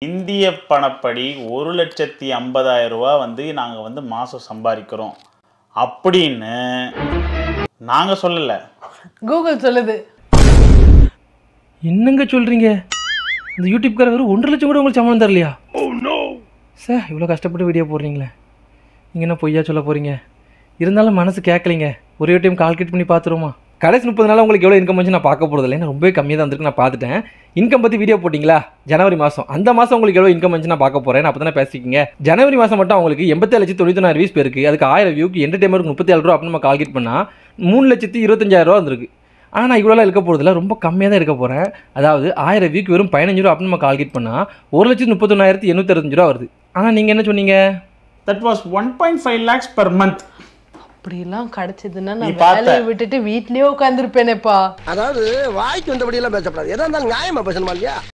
இந்திய பணப்படி ஒரு லட்சத்தி ஐம்பதாயிரம் ரூபா வந்து நாங்கள் வந்து மாதம் சம்பாதிக்கிறோம் அப்படின்னு நாங்கள் சொல்லலை கூகுள் சொல்லுது என்னங்க சொல்கிறீங்க இந்த யூடியூப்கார வெறும் ஒன்றரை லட்சம் கூட உங்களுக்கு சம்பளம் தரலையா சார் இவ்வளோ கஷ்டப்பட்டு வீடியோ போடுறீங்களே நீங்கள் என்ன பொய்யா சொல்ல போகிறீங்க இருந்தாலும் மனசு கேட்கலைங்க ஒரே டைம் கால்குலேட் பண்ணி பார்த்துருமா கடைசி முப்பது நாள் உங்களுக்கு எவ்வளோ இன்கம் வந்து நான் பார்க்க போகிறதில்ல ஏன்னா ரொம்பவே கம்மியாக தான் வந்திருக்கு நான் பார்த்துட்டேன் இன்கம் பற்றி வீடியோ போட்டிங்களா ஜனவரி மாதம் அந்த மாதம் உங்களுக்கு எவ்வளோ இன்கம் வந்து நான் பார்க்க போகிறேன் அப்போ தானே பேசிக்கிங்க ஜனவரி மாதம் மட்டும் அவங்களுக்கு எண்பத்தேழு லட்சத்தி தொண்ணூத்தொன்னாயிரம் வியூஸ் பேருக்கு அதுக்கு ஆயிரம் வியூக்கு என்டர்டைமருக்கு முப்பத்தி ஏழு ரூபா அப்படின்னு நம்ம கால்குலேட் பண்ணால் மூணு லட்சத்தி இருபத்தஞ்சாயிரம் ரூபா வந்திருக்கு ஆனால் நான் இவ்வளோலாம் இருக்க போகிறதில்ல ரொம்ப கம்மியாக தான் இருக்க போகிறேன் அதாவது ஆயிரம் வியூக்கு வெறும் பதினஞ்சு ரூபா அப்படின்னு நம்ம கால்குலேட் பண்ணால் ஒரு லட்சத்தி முப்பத்தொன்னாயிரத்தி எண்ணூற்றி அறுபத்தஞ்சு ரூபா வருது ஆனால் நீங்கள் என்ன சொன்னீங்க that was one point five lakhs per month அப்படிலாம் கிடைச்சதுன்னா நீ நான் பார்த்த. வேலையை விட்டுட்டு வீட்லயே உட்காந்துருப்பேனேப்பா அதாவது வாய்க்கு வந்தபடி எல்லாம் பேசப்படாது எதா இருந்தாலும் நியாயமா பேசணுமா இல்லையா